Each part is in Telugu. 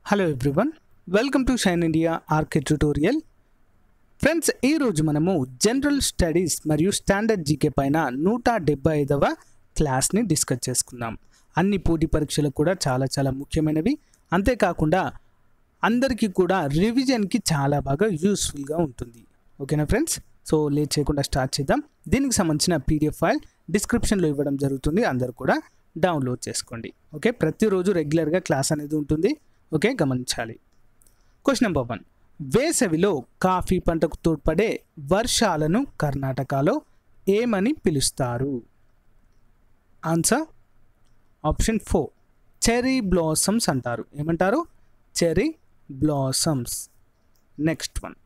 hello everyone welcome to shine India RK tutorial friends ఈరోజు మనము జనరల్ స్టడీస్ మరియు స్టాండర్డ్ జీకే పైన నూట డెబ్బై ఐదవ క్లాస్ని డిస్కస్ చేసుకుందాం అన్ని పోటీ పరీక్షలకు కూడా చాలా చాలా ముఖ్యమైనవి అంతేకాకుండా అందరికీ కూడా రివిజన్కి చాలా బాగా యూస్ఫుల్గా ఉంటుంది ఓకేనా ఫ్రెండ్స్ సో లేట్ చేయకుండా స్టార్ట్ చేద్దాం దీనికి సంబంధించిన పీడిఎఫ్ ఫైల్ డిస్క్రిప్షన్లో ఇవ్వడం జరుగుతుంది అందరు కూడా డౌన్లోడ్ చేసుకోండి ఓకే ప్రతిరోజు రెగ్యులర్గా క్లాస్ అనేది ఉంటుంది ఓకే గమనించాలి క్వశ్చన్ నెంబర్ వన్ వేసవిలో కాఫీ పంటకు తోడ్పడే వర్షాలను కర్ణాటకలో ఏమని పిలుస్తారు answer option four cherry blossoms అంటారు ఏమంటారు చెరీ బ్లాసమ్స్ నెక్స్ట్ వన్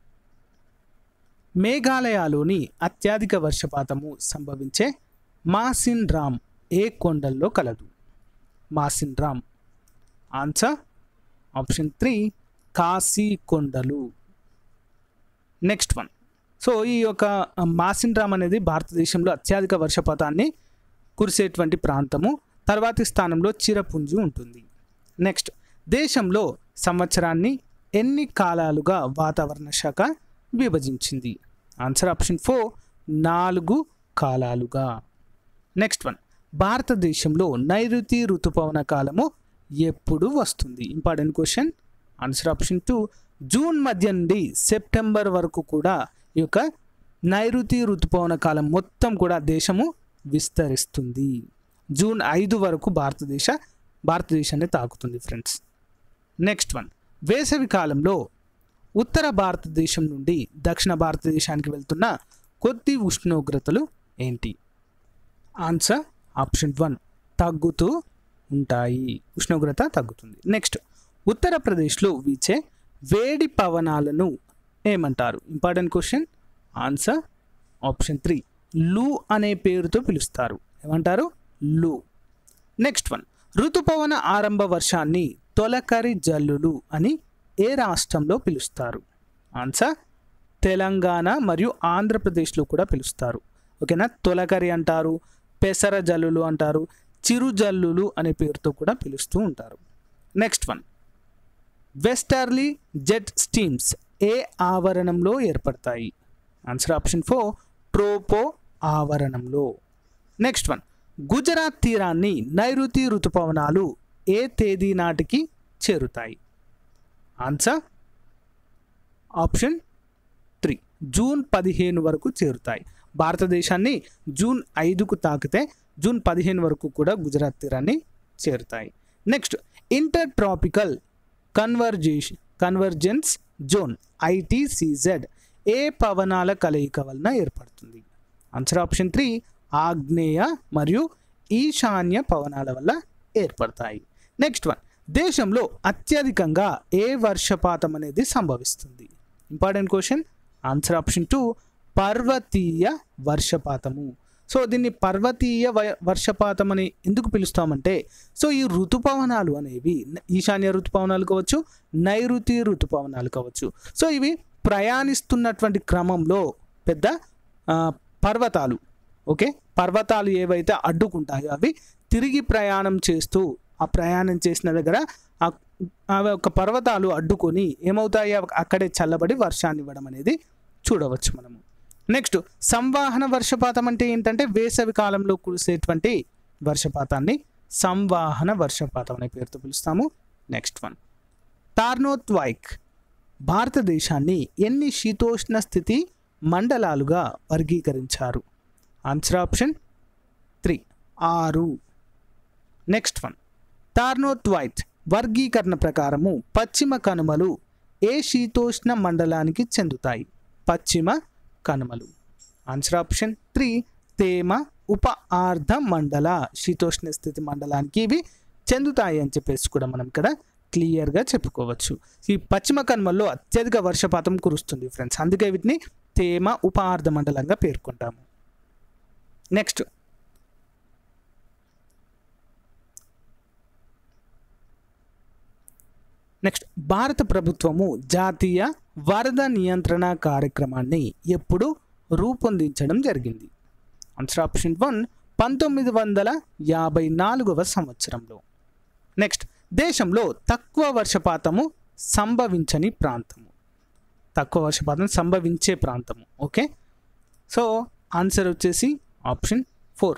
మేఘాలయలోని అత్యధిక వర్షపాతము సంభవించే మాసిన్ రామ్ ఏ కొండల్లో కలదు Mawsynram answer option three Khasi కొండలు నెక్స్ట్ వన్ సో ఈ యొక్క మాసిన్ రామ్ అనేది భారతదేశంలో అత్యధిక వర్షపాతాన్ని కురిసేటువంటి ప్రాంతము తర్వాతి స్థానంలో చిరపుంజి ఉంటుంది నెక్స్ట్ దేశంలో సంవత్సరాన్ని ఎన్ని కాలాలుగా వాతావరణ శాఖ విభజించింది ఆన్సర్ ఆప్షన్ ఫోర్ నాలుగు కాలాలుగా నెక్స్ట్ వన్ భారతదేశంలో నైరుతి ఋతుపవన కాలము ఎప్పుడు వస్తుంది important question answer option two June మధ్య నుండి సెప్టెంబర్ వరకు కూడా ఈ యొక్క నైరుతి ఋతుపవన కాలం మొత్తం కూడా దేశము విస్తరిస్తుంది జూన్ ఐదు వరకు భారతదేశ భారతదేశాన్ని తాకుతుంది ఫ్రెండ్స్ నెక్స్ట్ వన్ వేసవి కాలంలో ఉత్తర భారతదేశం నుండి దక్షిణ భారతదేశానికి వెళ్తున్న కొద్ది ఉష్ణోగ్రతలు ఏంటి ఆన్సర్ ఆప్షన్ వన్ తగ్గుతూ ఉంటాయి ఉష్ణోగ్రత తగ్గుతుంది నెక్స్ట్ ఉత్తరప్రదేశ్లో వీచే వేడి పవనాలను ఏమంటారు important question answer option three Loo అనే పేరుతో పిలుస్తారు ఏమంటారు లూ నెక్స్ట్ వన్ ఋతుపవన ఆరంభ వర్షాన్ని తొలకరి జల్లులు అని ఏ రాష్ట్రంలో పిలుస్తారు ఆన్సర్ తెలంగాణ మరియు ఆంధ్రప్రదేశ్లో కూడా పిలుస్తారు ఓకేనా తొలకరి అంటారు పెసర జల్లులు అంటారు చిరు జల్లులు అనే పేరుతో కూడా పిలుస్తూ ఉంటారు next one westerly jet streams ఏ ఆవరణంలో ఏర్పడతాయి ఆన్సర్ ఆప్షన్ ఫోర్ ట్రోపో ఆవరణంలో నెక్స్ట్ వన్ గుజరాత్ తీరాన్ని నైరుతి ఋతుపవనాలు ఏ తేదీ నాటికి చేరుతాయి ఆన్సర్ ఆప్షన్ త్రీ జూన్ పదిహేను వరకు చేరుతాయి భారతదేశాన్ని జూన్ ఐదుకు తాకితే జూన్ పదిహేను వరకు కూడా గుజరాత్ తీరాన్ని చేరుతాయి next inter tropical conversation convergence zone ITCZ ఏ పవనాల కలయిక వలన ఏర్పడుతుంది ఆన్సర్ ఆప్షన్ త్రీ ఆగ్నేయ మరియు ఈశాన్య పవనాల వల్ల ఏర్పడతాయి నెక్స్ట్ వన్ దేశంలో అత్యధికంగా ఏ వర్షపాతం అనేది సంభవిస్తుంది important question answer option two పర్వతీయ వర్షపాతము సో దీన్ని పర్వతీయ వ- వర్షపాతం అని ఎందుకు పిలుస్తామంటే సో ఈ ఋతుపవనాలు అనేవి ఈశాన్య ఋతుపవనాలు కావచ్చు నైరుతి ఋతుపవనాలు కావచ్చు సో ఇవి ప్రయాణిస్తున్నటువంటి క్రమంలో పెద్ద ఆ, పర్వతాలు ఓకే పర్వతాలు ఏవైతే అడ్డుకుంటాయో అవి తిరిగి ప్రయాణం చేస్తూ ఆ ప్రయాణం చేసిన దగ్గర ఆ- అవి ఒక పర్వతాలు అడ్డుకొని ఏమవుతాయి అవి అక్కడే చల్లబడి వర్షాన్ని ఇవ్వడం అనేది చూడవచ్చు మనము నెక్స్ట్ సంవాహన వర్షపాతం అంటే ఏంటంటే వేసవి కాలంలో కురిసేటువంటి వర్షపాతాన్ని సంవాహన వర్షపాతం అనే పేరుతో పిలుస్తాము నెక్స్ట్ వన్ టార్నోత్వైక్ భారతదేశాన్ని ఎన్ని శీతోష్ణ స్థితి మండలాలుగా వర్గీకరించారు ఆన్సర్ ఆప్షన్ త్రీ ఆరు నెక్స్ట్ వన్ టార్నోత్వైట్ వర్గీకరణ ప్రకారము పశ్చిమ కనుమలు ఏ శీతోష్ణ మండలానికి చెందుతాయి పశ్చిమ కనుమలు ఆన్సర్ ఆప్షన్ త్రీ తేమ ఉప ఆర్ధ మండల శీతోష్ణ స్థితి మండలానికి ఇవి చెందుతాయి అని చెప్పేసి కూడా మనం ఇక్కడ క్లియర్గా చెప్పుకోవచ్చు ఈ పశ్చిమ కనుమల్లో అత్యధిక వర్షపాతం కురుస్తుంది ఫ్రెండ్స్ అందుకే వీటిని తేమ ఉప ఆర్ధ మండలంగా పేర్కొంటాము నెక్స్ట్ నెక్స్ట్ భారత ప్రభుత్వము జాతీయ వరద నియంత్రణ కార్యక్రమాన్ని ఎప్పుడు రూపొందించడం జరిగింది ఆన్సర్ ఆప్షన్ వన్ పంతొమ్మిది వందల యాభై నాలుగవ సంవత్సరంలో నెక్స్ట్ దేశంలో తక్కువ వర్షపాతము సంభవించని ప్రాంతము తక్కువ వర్షపాతం సంభవించే ప్రాంతము ఓకే సో ఆన్సర్ వచ్చేసి ఆప్షన్ ఫోర్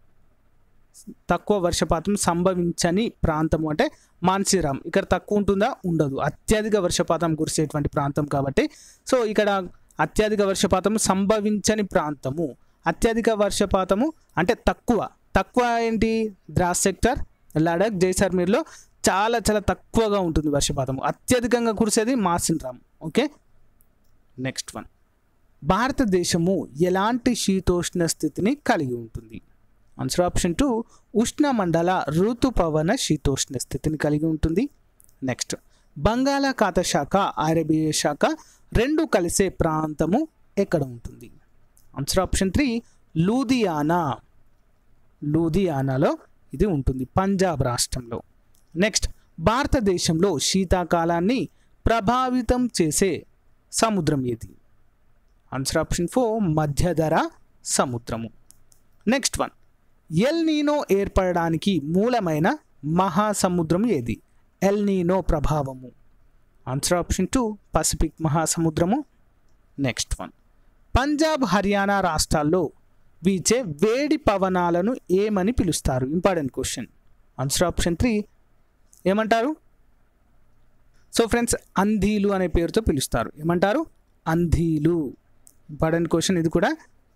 తక్కువ వర్షపాతం సంభవించని ప్రాంతము అంటే మాన్సిరామ్ ఇక్కడ తక్కువ ఉంటుందా ఉండదు అత్యధిక వర్షపాతం కురిసేటువంటి ప్రాంతం కాబట్టి సో ఇక్కడ అత్యధిక వర్షపాతం సంభవించని ప్రాంతము అత్యధిక వర్షపాతము అంటే తక్కువ తక్కువ ఏంటి ద్రాస్ సెక్టర్ లడక్ జైసర్మీర్లో చాలా చాలా తక్కువగా ఉంటుంది వర్షపాతము అత్యధికంగా కురిసేది మాసిన్రామ్ ఓకే నెక్స్ట్ వన్ భారతదేశము ఎలాంటి శీతోష్ణ స్థితిని కలిగి ఉంటుంది ఆన్సర్ ఆప్షన్ టూ ఉష్ణమండల ఋతుపవన శీతోష్ణ స్థితిని కలిగి ఉంటుంది నెక్స్ట్ బంగాళాఖాత శాఖ అరేబియా శాఖ రెండు కలిసే ప్రాంతము ఎక్కడ ఉంటుంది ఆన్సర్ ఆప్షన్ త్రీ లూధియానా లూధియానాలో ఇది ఉంటుంది పంజాబ్ రాష్ట్రంలో నెక్స్ట్ భారతదేశంలో శీతాకాలాన్ని ప్రభావితం చేసే సముద్రం ఏది ఆన్సర్ ఆప్షన్ ఫోర్ మధ్యధర సముద్రము నెక్స్ట్ వన్ ఎల్ నీనో ఏర్పడడానికి మూలమైన మహాసముద్రం ఏది ఎల్ నీనో ప్రభావము ఆన్సర్ ఆప్షన్ టూ పసిఫిక్ మహాసముద్రము నెక్స్ట్ వన్ పంజాబ్ హర్యానా రాష్ట్రాల్లో వీచే వేడి పవనాలను ఏమని పిలుస్తారు important question answer option three ఏమంటారు సో ఫ్రెండ్స్ అంధీలు అనే పేరుతో పిలుస్తారు ఏమంటారు అంధీలు ఇంపార్టెంట్ క్వశ్చన్ ఇది కూడా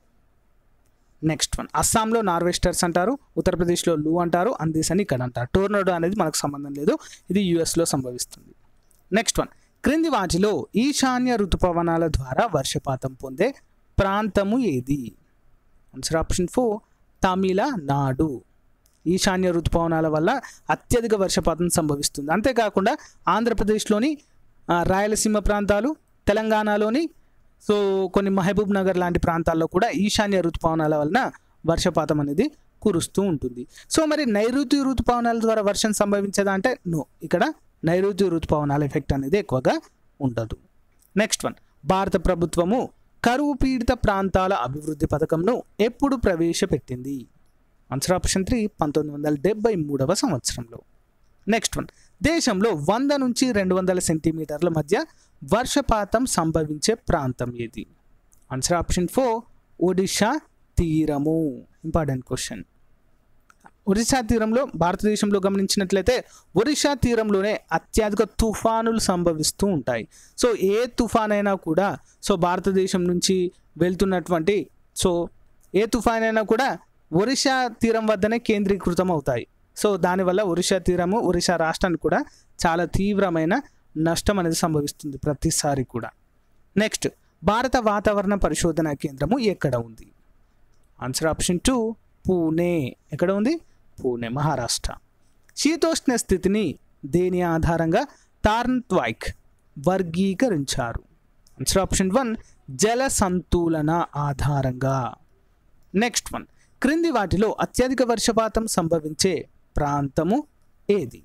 నెక్స్ట్ వన్ అస్సాంలో నార్వెస్టర్స్ అంటారు ఉత్తరప్రదేశ్లో లూ అంటారు అందీస్ అని ఇక్కడ అంటారు టోర్నడో అనేది మనకు సంబంధం లేదు ఇది యుఎస్లో సంభవిస్తుంది నెక్స్ట్ వన్ క్రింది వాటిలో ఈశాన్య ఋతుపవనాల ద్వారా వర్షపాతం పొందే ప్రాంతము ఏది ఆన్సర్ ఆప్షన్ ఫోర్ తమిళనాడు ఈశాన్య ఋతుపవనాల వల్ల అత్యధిక వర్షపాతం సంభవిస్తుంది అంతేకాకుండా ఆంధ్రప్రదేశ్లోని ఆ, రాయలసీమ ప్రాంతాలు తెలంగాణలోని సో కొన్ని మహబూబ్ నగర్ లాంటి ప్రాంతాల్లో కూడా ఈశాన్య ఋతుపవనాల వలన వర్షపాతం అనేది కురుస్తూ ఉంటుంది సో మరి నైరుతి ఋతుపవనాల ద్వారా వర్షం సంభవించదా అంటే నో ఇక్కడ నైరుతి ఋతుపవనాల ఎఫెక్ట్ అనేది ఎక్కువగా ఉండదు నెక్స్ట్ వన్ భారత ప్రభుత్వము కరువు పీడిత ప్రాంతాల అభివృద్ధి పథకంను ఎప్పుడు ప్రవేశపెట్టింది ఆన్సర్ ఆప్షన్ త్రీ పంతొమ్మిది వందల డెబ్బై మూడవ సంవత్సరంలో నెక్స్ట్ వన్ దేశంలో వంద నుంచి రెండు వందల సెంటీమీటర్ల మధ్య వర్షపాతం సంభవించే ప్రాంతం ఏది ఆన్సర్ ఆప్షన్ ఫోర్ ఒడిషా తీరము ఇంపార్టెంట్ క్వశ్చన్ ఒరిస్సా తీరంలో భారతదేశంలో గమనించినట్లయితే ఒరిస్సా తీరంలోనే అత్యధిక తుఫానులు సంభవిస్తూ ఉంటాయి సో ఏ తుఫాన్ అయినా కూడా సో భారతదేశం నుంచి వెళ్తున్నటువంటి సో ఏ తుఫాన్ అయినా కూడా ఒరిస్సా తీరం వద్దనే కేంద్రీకృతం అవుతాయి సో దానివల్ల ఒరిస్సా తీరము ఒరిస్సా రాష్ట్రానికి కూడా చాలా తీవ్రమైన నష్టం అనేది సంభవిస్తుంది ప్రతిసారి కూడా నెక్స్ట్ భారత వాతావరణ పరిశోధన కేంద్రము ఎక్కడ ఉంది ఆన్సర్ ఆప్షన్ టూ పూణే ఎక్కడ ఉంది పూణే మహారాష్ట్ర శీతోష్ణ స్థితిని దేని ఆధారంగా టార్న్ట్వైక్ వర్గీకరించారు ఆన్సర్ ఆప్షన్ వన్ జల సంతులన ఆధారంగా నెక్స్ట్ వన్ క్రింది వాటిలో అత్యధిక వర్షపాతం సంభవించే ప్రాంతము ఏది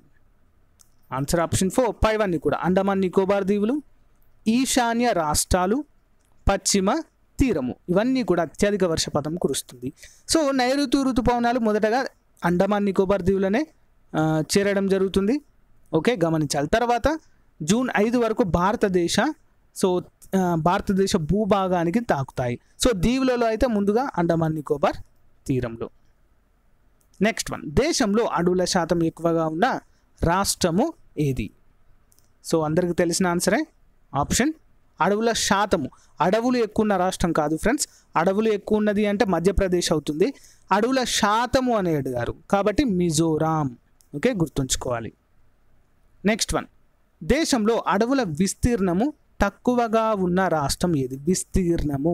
ఆన్సర్ ఆప్షన్ ఫోర్ పైవన్నీ కూడా అండమాన్ నికోబార్ దీవులు ఈశాన్య రాష్ట్రాలు పశ్చిమ తీరము ఇవన్నీ కూడా అత్యధిక వర్షపాతం కురుస్తుంది సో నైరుతి ఋతుపవనాలు మొదటగా అండమాన్ నికోబార్ దీవులనే ఆ, చేరడం జరుగుతుంది ఓకే గమనించాలి తర్వాత జూన్ ఐదు వరకు భారతదేశ సో ఆ, భారతదేశ భూభాగానికి తాకుతాయి సో దీవులలో అయితే ముందుగా అండమాన్ నికోబార్ తీరంలో నెక్స్ట్ వన్ దేశంలో అడవుల శాతం ఎక్కువగా ఉన్న రాష్ట్రము ఏది సో అందరికీ తెలిసిన ఆన్సరే ఆప్షన్ అడవుల శాతము అడవులు ఎక్కువ ఉన్న రాష్ట్రం కాదు ఫ్రెండ్స్ అడవులు ఎక్కువ ఉన్నది అంటే మధ్యప్రదేశ్ అవుతుంది అడవుల శాతము అని అడిగారు కాబట్టి మిజోరాం ఓకే గుర్తుంచుకోవాలి నెక్స్ట్ వన్ దేశంలో అడవుల విస్తీర్ణము తక్కువగా ఉన్న రాష్ట్రం ఏది విస్తీర్ణము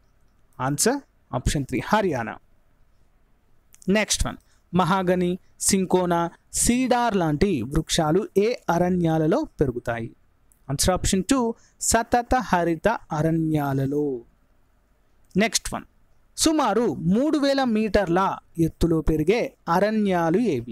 answer option three Haryana next one mahogany cinchona cedar లాంటి వృక్షాలు ఏ అరణ్యాలలో పెరుగుతాయి ఆన్సర్ ఆప్షన్ టూ సతత హరిత అరణ్యాలలో నెక్స్ట్ వన్ సుమారు మూడు వేల మీటర్ల ఎత్తులో పెరిగే అరణ్యాలు ఏవి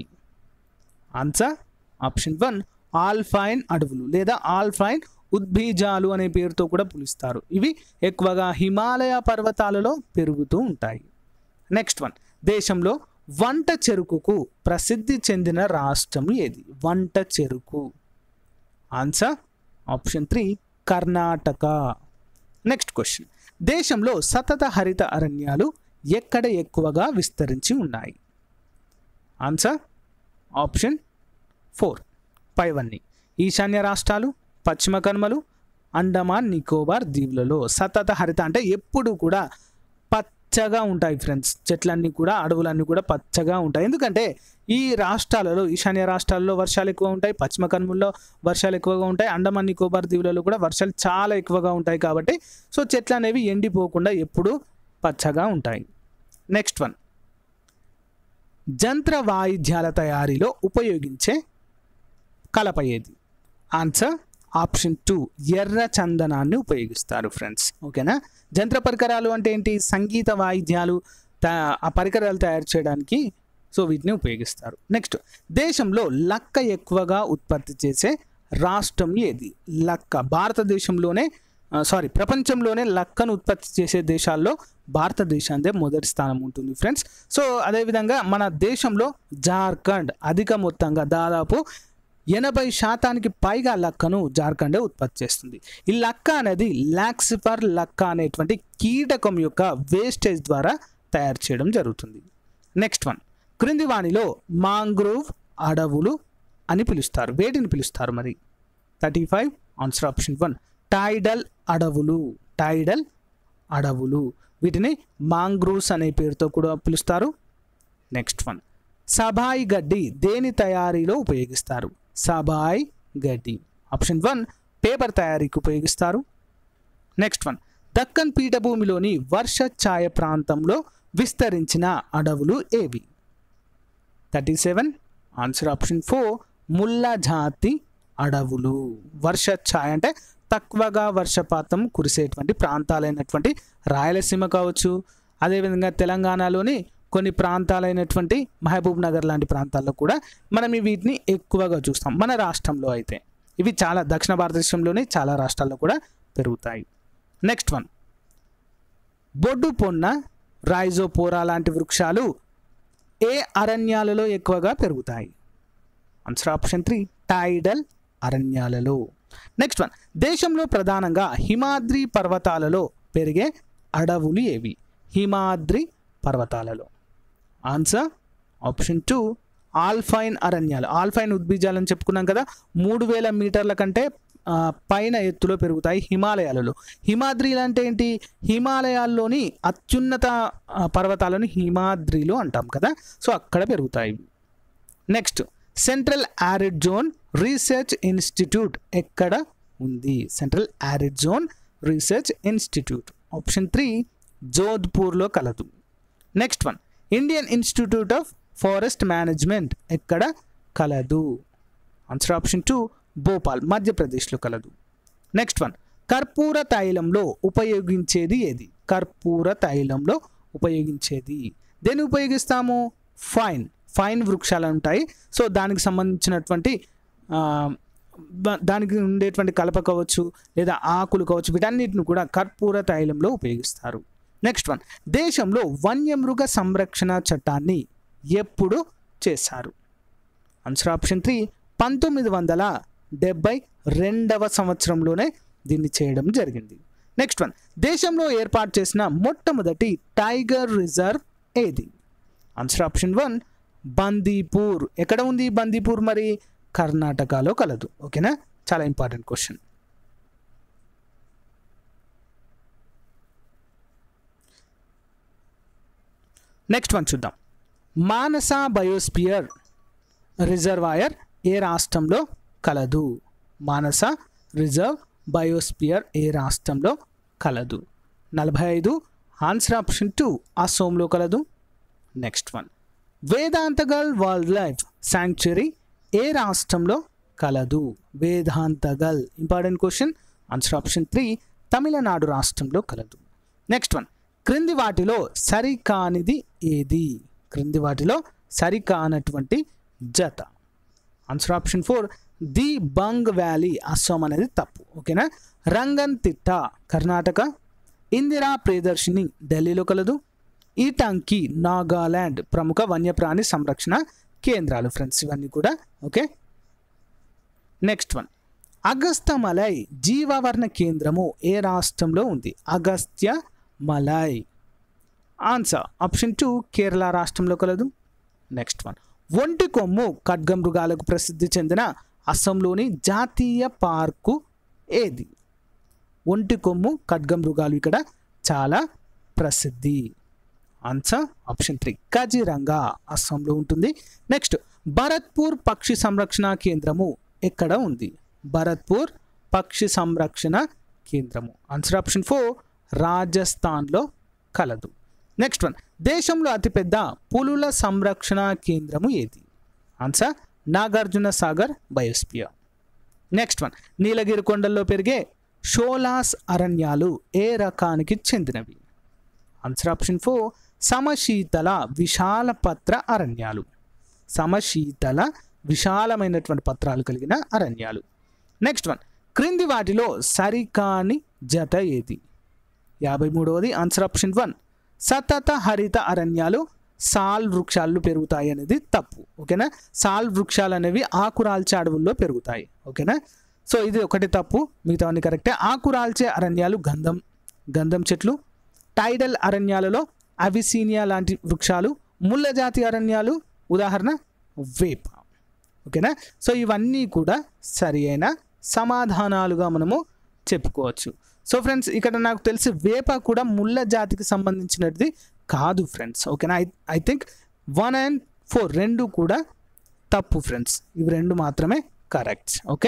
ఆన్సర్ ఆప్షన్ వన్ ఆల్ఫైన్ అడవులు లేదా ఆల్ఫైన్ ఉద్బీజాలు అనే పేరుతో కూడా పిలుస్తారు ఇవి ఎక్కువగా హిమాలయ పర్వతాలలో పెరుగుతూ ఉంటాయి నెక్స్ట్ వన్ దేశంలో వంట చెరుకుకు ప్రసిద్ధి చెందిన రాష్ట్రం ఏది వంట చెరుకు answer option three Karnataka next question దేశంలో సతత హరిత అరణ్యాలు ఎక్కడ ఎక్కువగా విస్తరించి ఉన్నాయి ఆన్సర్ ఆప్షన్ ఫోర్ పైవన్నీ ఈశాన్య రాష్ట్రాలు పశ్చిమ కనుమలు అండమాన్ నికోబార్ దీవులలో సతత హరిత అంటే ఎప్పుడు కూడా పచ్చగా ఉంటాయి ఫ్రెండ్స్ చెట్లన్నీ కూడా అడవులన్నీ కూడా పచ్చగా ఉంటాయి ఎందుకంటే ఈ రాష్ట్రాలలో ఈశాన్య రాష్ట్రాల్లో వర్షాలు ఎక్కువ ఉంటాయి పశ్చిమ కనుమల్లో వర్షాలు ఎక్కువగా ఉంటాయి అండమాన్ నికోబార్ దీవులలో కూడా వర్షాలు చాలా ఎక్కువగా ఉంటాయి కాబట్టి సో చెట్లు అనేవి ఎండిపోకుండా ఎప్పుడూ పచ్చగా ఉంటాయి నెక్స్ట్ వన్ జంత్ర వాయిద్యాల తయారీలో ఉపయోగించే కలప ఏది ఆన్సర్ ఆప్షన్ టూ ఎర్ర చందనాన్ని ఉపయోగిస్తారు ఫ్రెండ్స్ ఓకేనా జంత్ర పరికరాలు అంటే ఏంటి సంగీత వాయిద్యాలు తా- ఆ పరికరాలు తయారు చేయడానికి సో వీటిని ఉపయోగిస్తారు నెక్స్ట్ దేశంలో లక్క ఎక్కువగా ఉత్పత్తి చేసే రాష్ట్రం ఏది లక్క భారతదేశంలోనే సారీ ప్రపంచంలోనే లక్కను ఉత్పత్తి చేసే దేశాల్లో భారతదేశాందే మొదటి స్థానం ఉంటుంది ఫ్రెండ్స్ సో అదేవిధంగా మన దేశంలో జార్ఖండ్ అధిక మొత్తంగా దాదాపు ఎనభై శాతానికి పైగా లక్కను జార్ఖండే ఉత్పత్తి చేస్తుంది ఈ లక్క అనేది లాక్సిఫర్ లక్క అనేటువంటి కీటకం యొక్క వేస్టేజ్ ద్వారా తయారు చేయడం జరుగుతుంది నెక్స్ట్ వన్ క్రింది వాణిలో మాంగ్రోవ్ అడవులు అని పిలుస్తారు వేటిని పిలుస్తారు మరి thirty five answer option one tidal అడవులు టైడల్ అడవులు వీటిని మాంగ్రూవ్స్ అనే పేరుతో కూడా పిలుస్తారు నెక్స్ట్ వన్ సబాయి గడ్డి దేని తయారీలో ఉపయోగిస్తారు సబాయి గడ్డి ఆప్షన్ వన్ పేపర్ తయారీకి ఉపయోగిస్తారు నెక్స్ట్ వన్ దక్కన్ పీఠభూమిలోని వర్ష ఛాయ ప్రాంతంలో విస్తరించిన అడవులు ఏవి thirty seven answer option four ముల్ల జాతి అడవులు వర్ష ఛాయ అంటే తక్కువగా వర్షపాతం కురిసేటువంటి ప్రాంతాలైనటువంటి రాయలసీమ కావచ్చు అదేవిధంగా తెలంగాణలోని కొన్ని ప్రాంతాలైనటువంటి మహబూబ్ నగర్ లాంటి ప్రాంతాల్లో కూడా మనం ఈ వీటిని ఎక్కువగా చూస్తాం మన రాష్ట్రంలో అయితే ఇవి చాలా దక్షిణ భారతదేశంలోని చాలా రాష్ట్రాల్లో కూడా పెరుగుతాయి నెక్స్ట్ వన్ బొడ్డు పొన్న రైజోపోరా లాంటి వృక్షాలు ఏ అరణ్యాలలో ఎక్కువగా పెరుగుతాయి ఆన్సర్ ఆప్షన్ త్రీ టైడల్ అరణ్యాలలో నెక్స్ట్ వన్ దేశంలో ప్రధానంగా హిమాద్రి పర్వతాలలో పెరిగే అడవులు ఏవి హిమాద్రి పర్వతాలలో ఆన్సర్ ఆప్షన్ టూ ఆల్ఫైన్ అరణ్యాలు ఆల్ఫైన్ ఉద్బీజాలని చెప్పుకున్నాం కదా మూడు వేల మీటర్ల కంటే ఆ, పైన ఎత్తులో పెరుగుతాయి హిమాలయాలలో హిమాద్రిలు అంటే ఏంటి హిమాలయాల్లోని అత్యున్నత ఆ, పర్వతాలను హిమాద్రిలు అంటాం కదా సో అక్కడ పెరుగుతాయి next central arid zone research institute ఎక్కడ ఉంది central arid zone research institute option three జోధ్పూర్లో కలదు next one Indian institute of forest management ఎక్కడ కలదు ఆన్సర్ ఆప్షన్ టూ భోపాల్ మధ్యప్రదేశ్లో కలదు నెక్స్ట్ వన్ కర్పూర తైలంలో ఉపయోగించేది ఏది కర్పూర తైలంలో ఉపయోగించేది దేన్ని ఉపయోగిస్తాము ఫైన్ ఫైన్ వృక్షాలు ఉంటాయి సో దానికి సంబంధించినటువంటి ఆ, బ- దానికి ఉండేటువంటి కలప కావచ్చు లేదా ఆకులు కావచ్చు వీటన్నిటిని కూడా కర్పూర తైలంలో ఉపయోగిస్తారు నెక్స్ట్ వన్ దేశంలో వన్యమృగ సంరక్షణ చట్టాన్ని ఎప్పుడు చేశారు ఆన్సర్ ఆప్షన్ త్రీ పంతొమ్మిది వందల డెబ్బై రెండవ సంవత్సరంలోనే దీన్ని చేయడం జరిగింది నెక్స్ట్ వన్ దేశంలో ఏర్పాటు చేసిన మొట్టమొదటి టైగర్ రిజర్వ్ ఏది ఆన్సర్ ఆప్షన్ వన్ బందీపూర్ ఎక్కడ ఉంది బందీపూర్ మరి కర్ణాటకలో కలదు ఓకేనా చాలా ఇంపార్టెంట్ క్వశ్చన్ నెక్స్ట్ వన్ చూద్దాం మానస బయోస్పియర్ రిజర్వాయర్ ఏ రాష్ట్రంలో కలదు మానస రిజర్వ్ బయోస్పియర్ ఏ రాష్ట్రంలో కలదు నలభై ఐదు ఆన్సర్ ఆప్షన్ టూ అసోంలో కలదు next one Vedanthangal wildlife sanctuary ఏ రాష్ట్రంలో కలదు Vedanthangal important question answer option three Tamil Nadu రాష్ట్రంలో కలదు నెక్స్ట్ వన్ క్రింది వాటిలో సరికానిది ఏది క్రింది వాటిలో సరికానటువంటి జత answer option four Dibang valley Assam అనేది తప్పు ఓకేనా రంగన్ తిట్ట కర్ణాటక ఇందిరా ప్రియదర్శిని ఢిల్లీలో కలదు ఈటాంకి నాగాలాండ్ ప్రముఖ వన్యప్రాణి సంరక్షణ కేంద్రాలు ఫ్రెండ్స్ ఇవన్నీ కూడా okay next one Agasthyamalai జీవావరణ కేంద్రము ఏ రాష్ట్రంలో ఉంది Agasthyamalai answer option two Kerala రాష్ట్రంలో కలదు నెక్స్ట్ వన్ ఒంటి కొమ్ము ఖడ్గమృగాలకు ప్రసిద్ధి చెందిన అస్సాంలోని జాతీయ పార్కు ఏది ఒంటి కొమ్ము ఖడ్గమృగాలు ఇక్కడ చాలా ప్రసిద్ధి ఆన్సర్ ఆప్షన్ త్రీ కజిరంగా అస్సాంలో ఉంటుంది నెక్స్ట్ భరత్పూర్ పక్షి సంరక్షణ కేంద్రము ఎక్కడ ఉంది భరత్పూర్ పక్షి సంరక్షణ కేంద్రము ఆన్సర్ ఆప్షన్ ఫోర్ రాజస్థాన్లో కలదు నెక్స్ట్ వన్ దేశంలో అతిపెద్ద పులుల సంరక్షణ కేంద్రము ఏది answer Nagarjuna Sagar biosphere next one Nilgiri కొండల్లో పెరిగే షోలాస్ అరణ్యాలు ఏ రకానికి చెందినవి ఆన్సర్ ఆప్షన్ ఫోర్ సమశీతల విశాల పత్ర అరణ్యాలు సమశీతల విశాలమైనటువంటి పత్రాలు కలిగిన అరణ్యాలు నెక్స్ట్ వన్ క్రింది వాటిలో సరికాని జత ఏది యాభై మూడవది ఆన్సర్ ఆప్షన్ వన్ సతత హరిత అరణ్యాలు సాల్ వృక్షాలు పెరుగుతాయి అనేది తప్పు ఓకేనా సాల్ వృక్షాలు అనేవి ఆకురాల్చే అడవుల్లో పెరుగుతాయి ఓకేనా సో ఇది ఒకటి తప్పు మిగతావన్నీ కరెక్టే ఆకురాల్చే అరణ్యాలు గంధం గంధం చెట్లు టైడల్ అరణ్యాలలో అవిసీనియా లాంటి వృక్షాలు ముళ్ళ జాతి అరణ్యాలు ఉదాహరణ వేప ఓకేనా సో ఇవన్నీ కూడా సరి అయిన సమాధానాలుగా మనము చెప్పుకోవచ్చు సో ఫ్రెండ్స్ ఇక్కడ నాకు తెలిసి వేప కూడా ముళ్ళ జాతికి సంబంధించినది కాదు ఫ్రెండ్స్ ఓకేనా I I think one and four రెండు కూడా తప్పు ఫ్రెండ్స్ ఇవి రెండు మాత్రమే కరెక్ట్ ఓకే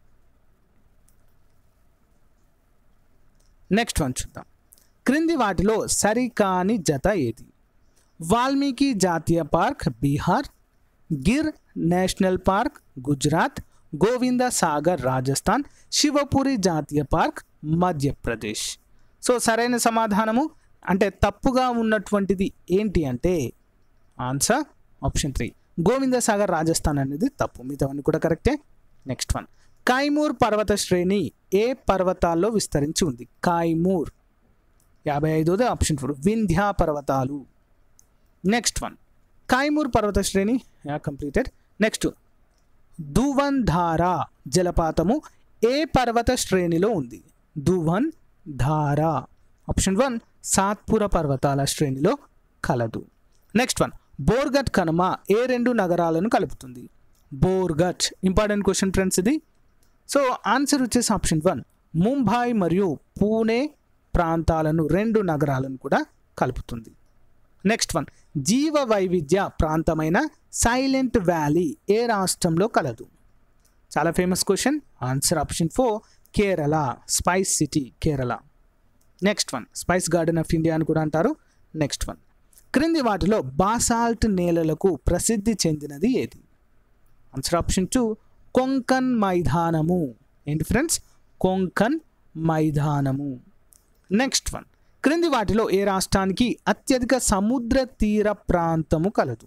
నెక్స్ట్ వన్ చూద్దాం క్రింది వాటిలో సరికాని జత ఏది వాల్మీకి జాతీయ park Bihar Gir national park Gujarat Govind Sagar Rajasthan Shivpuri జాతీయ పార్క్ మధ్యప్రదేశ్ సో సరైన సమాధానము అంటే తప్పుగా ఉన్నటువంటిది ఏంటి అంటే answer option three Govind Sagar Rajasthan అనేది తప్పు మిగతావన్నీ కూడా కరెక్టే నెక్స్ట్ వన్ కైమూర్ పర్వత శ్రేణి ఏ పర్వతాల్లో విస్తరించి ఉంది కైమూర్ యాభై ఐదోది ఆప్షన్ ఫోర్ వింధ్యా పర్వతాలు నెక్స్ట్ వన్ కైమూర్ పర్వత శ్రేణి యా కంప్లీటెడ్ నెక్స్ట్ దువన్ ధారా జలపాతము ఏ పర్వత శ్రేణిలో ఉంది దువన్ ధారా ఆప్షన్ వన్ సాత్పుర పర్వతాల శ్రేణిలో కలదు నెక్స్ట్ వన్ బోర్గట్ కనుమ ఏ రెండు నగరాలను కలుపుతుంది బోర్గట్ ఇంపార్టెంట్ క్వశ్చన్ ఫ్రెండ్స్ ఇది సో ఆన్సర్ వచ్చేసి ఆప్షన్ వన్ ముంబై మరియు పూణే ప్రాంతాలను రెండు నగరాలను కూడా కలుపుతుంది నెక్స్ట్ వన్ జీవ వైవిధ్య ప్రాంతమైన సైలెంట్ వ్యాలీ ఏ రాష్ట్రంలో కలదు చాలా famous question answer option four Kerala spice city Kerala next one spice garden of India అని కూడా అంటారు నెక్స్ట్ వన్ క్రింది వాటిలో బాసాల్ట్ నేలలకు ప్రసిద్ధి చెందినది ఏది ఆన్సర్ ఆప్షన్ టూ కొంకన్ మైదానము ఏంటి ఫ్రెండ్స్ కొంకన్ మైదానము నెక్స్ట్ వన్ క్రింది వాటిలో ఏ రాష్ట్రానికి అత్యధిక సముద్ర తీర ప్రాంతము కలదు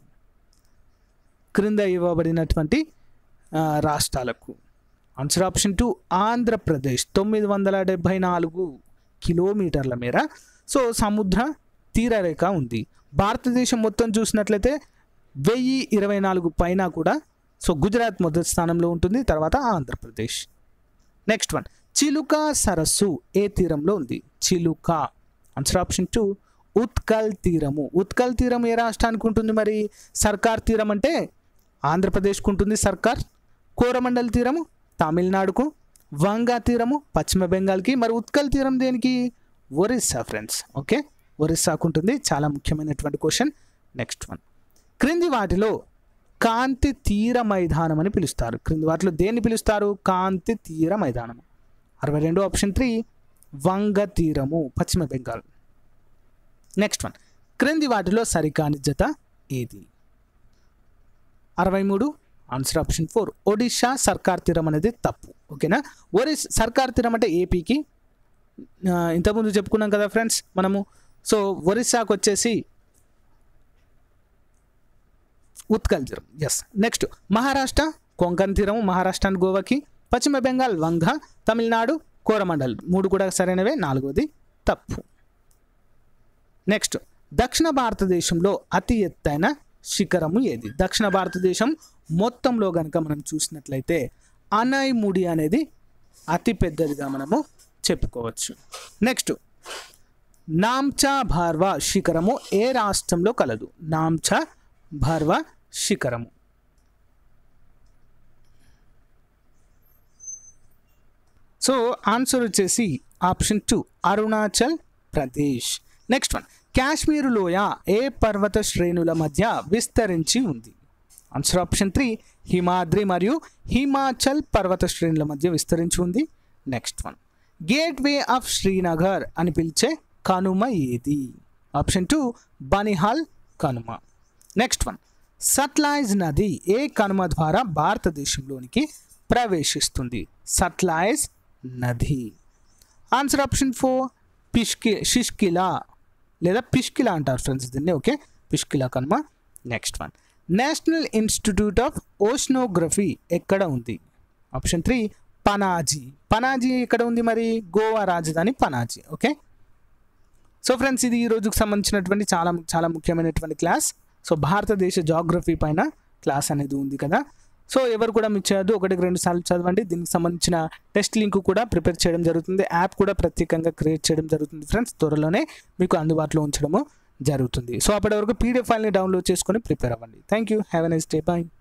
క్రింద ఇవ్వబడినటువంటి ఆ, రాష్ట్రాలకు ఆన్సర్ ఆప్షన్ టూ ఆంధ్రప్రదేశ్ తొమ్మిది వందల డెబ్భై నాలుగు కిలోమీటర్ల మేర సో సముద్ర తీరరేఖ ఉంది భారతదేశం మొత్తం చూసినట్లయితే వెయ్యి ఇరవై నాలుగు పైన కూడా సో గుజరాత్ మొదటి స్థానంలో ఉంటుంది తర్వాత ఆంధ్రప్రదేశ్ నెక్స్ట్ వన్ చిలుక సరస్సు ఏ తీరంలో ఉంది చిలుక ఆన్సర్ ఆప్షన్ టూ ఉత్కల్ తీరము ఉత్కల్ తీరం ఏ రాష్ట్రానికి ఉంటుంది మరి సర్కార్ తీరం అంటే ఆంధ్రప్రదేశ్కు ఉంటుంది సర్కార్ కోరమండల్ తీరము తమిళనాడుకు వంగా తీరము పశ్చిమ బెంగాల్కి మరి ఉత్కల్ తీరం దేనికి ఒరిస్సా ఫ్రెండ్స్ ఓకే ఒరిస్సాకు ఉంటుంది చాలా ముఖ్యమైనటువంటి క్వశ్చన్ నెక్స్ట్ వన్ క్రింది వాటిలో కాంతి తీర మైదానం అని పిలుస్తారు క్రింది వాటిలో దేన్ని పిలుస్తారు కాంతి తీర మైదానం అరవై రెండు ఆప్షన్ త్రీ వంగ తీరము పశ్చిమ బెంగాల్ నెక్స్ట్ వన్ క్రింది వాటిలో సరికాని జత ఏది అరవై మూడు ఆన్సర్ ఆప్షన్ ఫోర్ ఒడిషా సర్కార్ తీరం అనేది తప్పు ఓకేనా ఒరిస్ సర్కార్ తీరం అంటే ఏపీకి ఆ, ఇంతకుముందు చెప్పుకున్నాం కదా ఫ్రెండ్స్ మనము సో ఒరిస్సాకు వచ్చేసి ఉత్కల్ తీరం ఎస్ నెక్స్ట్ మహారాష్ట్ర కొంకన్ తీరము మహారాష్ట్ర అండ్ గోవాకి పశ్చిమ బెంగాల్ వంగ తమిళనాడు కోరమండల్ మూడు కూడా సరైనవే నాలుగోది తప్పు నెక్స్ట్ దక్షిణ భారతదేశంలో అతి ఎత్తైన శిఖరము ఏది దక్షిణ భారతదేశం మొత్తంలో కనుక మనం చూసినట్లయితే అనైముడి అనేది అతి పెద్దదిగా మనము చెప్పుకోవచ్చు నెక్స్ట్ నామ్చా భార్వా శిఖరము ఏ రాష్ట్రంలో కలదు నామ్చా భార్వా శిఖరము సో ఆన్సర్ వచ్చేసి option two Arunachal Pradesh next one Kashmir లోయ ఏ పర్వత శ్రేణుల మధ్య విస్తరించి ఉంది ఆన్సర్ ఆప్షన్ త్రీ హిమాద్రి మరియు హిమాచల్ పర్వత శ్రేణుల మధ్య విస్తరించి ఉంది next one gateway of Srinagar అని పిలిచే కనుమ ఏది ఆప్షన్ టూ బనిహాల్ కనుమ నెక్స్ట్ వన్ సట్లైజ్ నది ఏ కనుమ ద్వారా భారతదేశంలోనికి ప్రవేశిస్తుంది సట్లైజ్ నది answer option four Pishki Shishkila లేదా పిష్కిలా అంటారు ఫ్రెండ్స్ దీన్ని ఓకే పిష్కిలా కనుమ next one national institute of oceanography ఎక్కడ ఉంది ఆప్షన్ త్రీ పనాజీ పనాజీ ఎక్కడ ఉంది మరి గోవా రాజధాని పనాజీ ఓకే సో ఫ్రెండ్స్ ఇది ఈ రోజుకు సంబంధించినటువంటి చాలా చాలా ముఖ్యమైనటువంటి క్లాస్ సో భారతదేశ జాగ్రఫీ పైన క్లాస్ అనేది ఉంది కదా సో ఎవరు కూడా మిస్ చేయొద్దు ఒకటికి రెండు సార్లు చదవండి దీనికి సంబంధించిన టెస్ట్ లింక్ కూడా ప్రిపేర్ చేయడం జరుగుతుంది యాప్ కూడా ప్రత్యేకంగా క్రియేట్ చేయడం జరుగుతుంది ఫ్రెండ్స్ త్వరలోనే మీకు అందుబాటులో ఉంచడము జరుగుతుంది సో అప్పటి వరకు పీడిఎఫ్ ఫైల్ని డౌన్లోడ్ చేసుకొని ప్రిపేర్ అవ్వండి thank you have a nice day bye